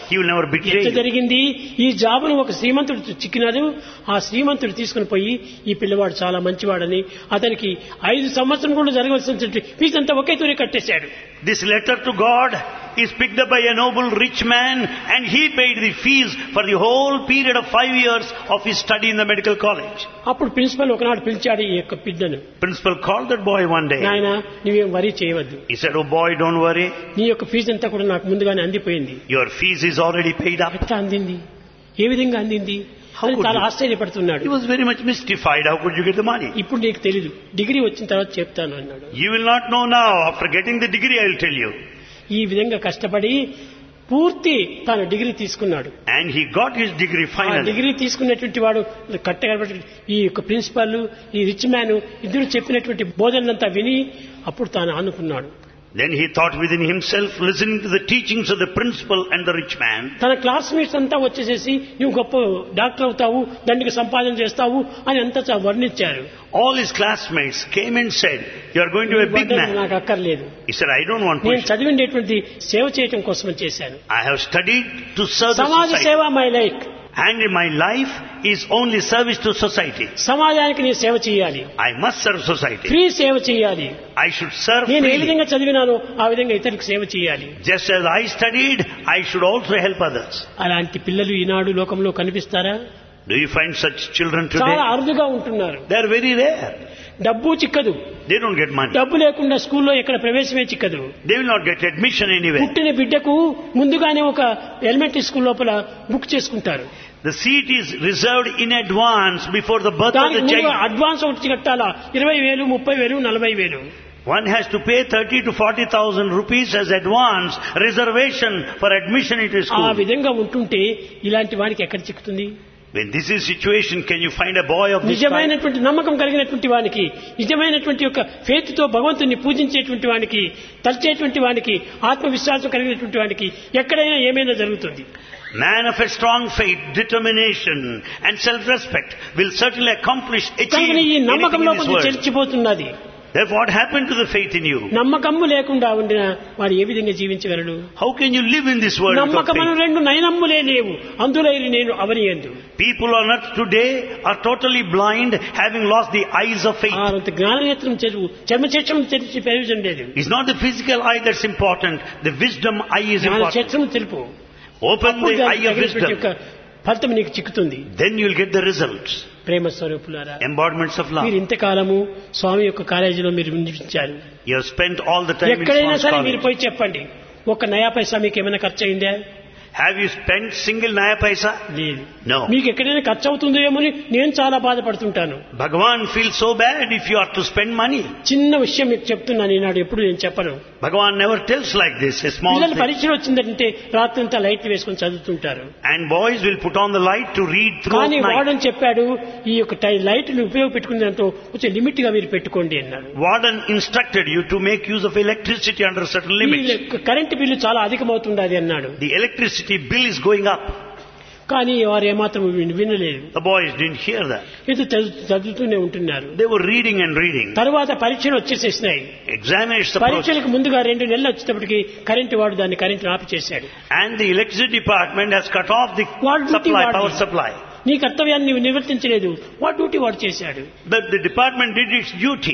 He will never betray ఎంత you. జరిగింది ఈ జాబును ఒక శ్రీమంతుడు చిక్కినాడు ఆ శ్రీమంతుడు తీసుకుని పోయి ఈ పిల్లవాడు చాలా మంచివాడని అతనికి ఐదు సంవత్సరం కూడా జరగవలసినటువంటి ఫీజంతా ఒకే తూరి కట్టేశాడు This letter to God is picked up by a noble rich man and he paid the fees for the whole period of five years of his study in the medical college. అప్పుడు principal ఒకనాడు పిలిచాడు ఈ యొక్క బిడ్డను Principal called that boy one day. నాయన నువ్వేం worry చేయవద్దు He said, oh boy, don't worry. నీ యొక్క ఫీజు అంతా కూడా నాకు ముందుగానే అందిపోయింది Your fees is already paid up. ఎట్లా అందింది ఏ విధంగా అందింది How అని could చాలా you? ఆశ్చర్యపడుతున్నాడు He was very much mystified. How could you get the money? ఇప్పుడు నీకు తెలీదు డిగ్రీ వచ్చిన తర్వాత చెప్తాను అన్నాడు You will not know now. After getting the degree, I will tell you. ఈ విధంగా కష్టపడి పూర్తి తాను డిగ్రీ తీసుకున్నాడు And he got his degree ఆ finally. డిగ్రీ తీసుకున్నటువంటి వాడు కట్టగలబట్టి ఈ యొక్క ప్రిన్సిపాల్ ఈ రిచ్ మ్యాన్ ఇద్దరు చెప్పినటువంటి బోధనలంతా విని అప్పుడు తాను ఆనుకున్నాడు Then he thought within himself, listening to the teachings of the principal and the rich man, తన క్లాస్మేట్స్ అంతా వచ్చేసేసి నువ్వు గొప్ప డాక్టర్ అవుతావు దండికి సంపాదన చేస్తావు అని అంతా చా- వర్ణించారు all his classmates came and said, You are going to be a big వర్ణన man. నాకు అక్కర్లేదు He said, I don't want నేను position. చదివిండేటువంటి సేవ చేయటం కోసం చేశాను I have studied to serve the సమాజ society. సేవ my life And my life is only service to society. సమాజానికి నేను సేవ చేయాలి I must serve society. Free సేవ చేయాలి I should serve నేను ఏ freely. విధంగా చదివినానో ఆ విధంగా ఇతరులకు సేవ చేయాలి Just as I studied, I should also help others. అలాంటి పిల్లలు ఈనాడు లోకంలో కనిపిస్తారా Do you find such children చాలా today? అరుదుగా ఉంటున్నారు They are very rare. డబ్బు చిక్కదు They don't get money. డబ్బు లేకుండా స్కూల్లో ఎక్కడ ప్రవేశమే చిక్కదు They will not get admission anywhere. పుట్టిన బిడ్డకు ముందుగానే ఒక ఎలిమెంటరీ స్కూల్ లోపల బుక్ చేసుకుంటారు The seat is reserved in advance before the birth of దానికి the ముందు child. అడ్వాన్స్ ఒకటి కట్టాలా ఇరవై వేలు ముప్పై వేలు నలభై వేలు One has to pay 30 to 40,000 rupees as advance reservation for admission into a ఆ school. విధంగా ఉంటుంటే ఇలాంటి వానికి ఎక్కడ చిక్కుతుంది When this is situation, can you find a boy of this kind? నిజమైనటువంటి నమ్మకం కలిగినటువంటి వానికి నిజమైనటువంటి యొక్క ఫేత్ తో భగవంతుని పూజించేటువంటి వానికి తలిచేటువంటి వానికి ఆత్మవిశ్వాసం కలిగినటువంటి వానికి ఎక్కడైనా ఏమైనా జరుగుతుంది Man of a strong faith, determination and self-respect will certainly accomplish, achieve కానీ ఈ anything నమ్మకంలో in this కొంచెం world. చెల్చిపోతున్నది Therefore, what happened to the faith in you? నమ్మకము లేకుండా ఉండిన వాడు ఏ విధంగా జీవించగలడు How can you live in this world without నమ్మకమును faith? రెండు నయనమ్ములే లేవు అందులైన నేను అవని ఎందు People on earth today are totally blind, having lost the eyes of faith. ఆ అంత జ్ఞాననేత్రం చదువు చర్మచక్షం తెలిసి ప్రయోజనం లేదు It's not the physical eye that's important. The wisdom eye is జ్ఞాన important. చక్షం తెలుపు Open అప్పుడు the దానికి eye of తగినటువంటి యొక్క wisdom. ఫలితం నీకు చిక్కుతుంది Then you'll get the results. ప్రేమ స్వరూపులారా Embodiments of love. మీరు ఇంతకాలము స్వామి యొక్క కాలేజీలో మీరు నిలిపించారు You have spent all the time in ఎక్కడైనా Swan's సరే మీరు college. పోయి చెప్పండి ఒక నయా పైసా మీకు ఏమైనా ఖర్చు అయిందా Have you spent single naya paisa? లేదు No. మీకు ఎక్కడైనా ఖర్చు అవుతుందో ఏమని నేను చాలా బాధపడుతుంటాను Bhagavan feels so bad if you are to spend money. చిన్న విషయం మీకు చెప్తున్నాను ఈనాడు ఎప్పుడు నేను చెప్పను Bhagavan never tells like this, a small పిల్లలు thing. పరీక్షలు వచ్చిందంటే రాత్రంతా లైట్ వేసుకొని చదువుతుంటారు And boys will put on the light to read through కానీ at night. వాడని చెప్పాడు ఈ యొక్క టై- లైట్ని ఉపయోగపెట్టుకునే దాంతో కొంచెం లిమిట్ గా మీరు పెట్టుకోండి అన్నాడు Warden instructed you to make use of electricity under certain ఈ limits. కరెంటు బిల్లు చాలా అధికమవుతుండది అన్నాడు The electricity bill is going up. కానీ వారు ఏమాత్రం విన్- వినలేదు The boys didn't hear that. ఇది చదువు- చదువుతూనే ఉంటున్నారు They were reading and reading. తర్వాత పరీక్షలు వచ్చేసేసినాయి Examiners approached. పరీక్షలకు ముందుగా రెండు నెలలు వచ్చేటప్పటికి కరెంటు వాడు దాన్ని కరెంట్ ఆఫ్ చేశాడు And the electricity department has cut off the What duty supply, what? power supply. నీ కర్తవ్యాన్ని నీవు నిర్వర్తించలేదు వాట్ డ్యూటీ వాడు చేశాడు The, the department did its duty.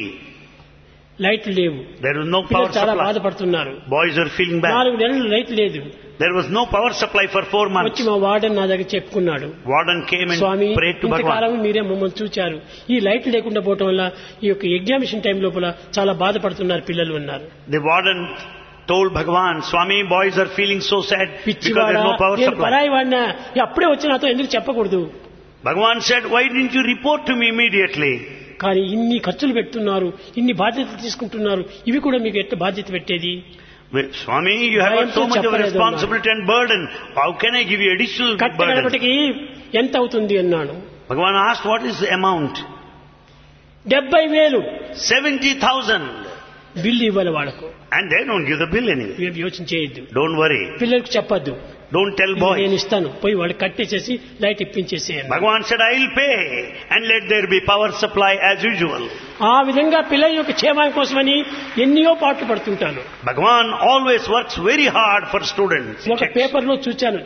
లైట్లు లేవు There was no power పిల్లలు చాలా supply. బాధపడుతున్నారు Boys are feeling bad. నాలుగు నెలలు లైట్ లేదు There was no power supply for four months. వచ్చి మా వార్డెన్ నా దగ్గర చెప్పుకున్నాడు Warden came and Swamy prayed to ఇంతకాలం Bhagavan. మీరే మమ్మల్ని చూచారు ఈ లైట్ లేకుండా పోవటం వల్ల ఈ యొక్క ఎగ్జామినేషన్ టైం లోపల చాలా బాధపడుతున్నారు పిల్లలు అన్నారు The warden told Bhagavan, Swami, boys are feeling so sad because పిచ్చివాడా there's no power నేను supply. పరాయి వాడినా ఈ అప్పుడే వచ్చి నాతో ఎందుకు చెప్పకూడదు Bhagavan said, why didn't you report to me immediately? కానీ ఇన్ని ఖర్చులు పెడుతున్నారు ఇన్ని బాధ్యతలు తీసుకుంటున్నారు ఇవి కూడా మీకు ఎట్ట బాధ్యత పెట్టేది Well, Swami, you have got భయంతో so much of చెప్పలేదు responsibility and burden. How can I give you additional burden? కట్టగడపటికి ఎంత అవుతుంది అన్నాడు Bhagavan asked, what is the amount? డెబ్బై వేలు 70,000. బిల్లు ఇవ్వాలి వాళ్ళకు And they don't give the bill anyway. మీరు యోచన చేయొద్దు Don't worry. పిల్లలకు చెప్పొద్దు Don't tell నేను boys. ఇస్తాను పోయి వాళ్ళకి కట్టేసేసి లైట్ ఇప్పించేసేయండి Bhagavan said, I will pay and let there be power supply as usual. ఆ విధంగా పిల్లల యొక్క క్షేమం కోసమని ఎన్నో పాటలు పడుతుంటాను Bhagavan always works very hard for students. ఒక పేపర్ లో చూచాను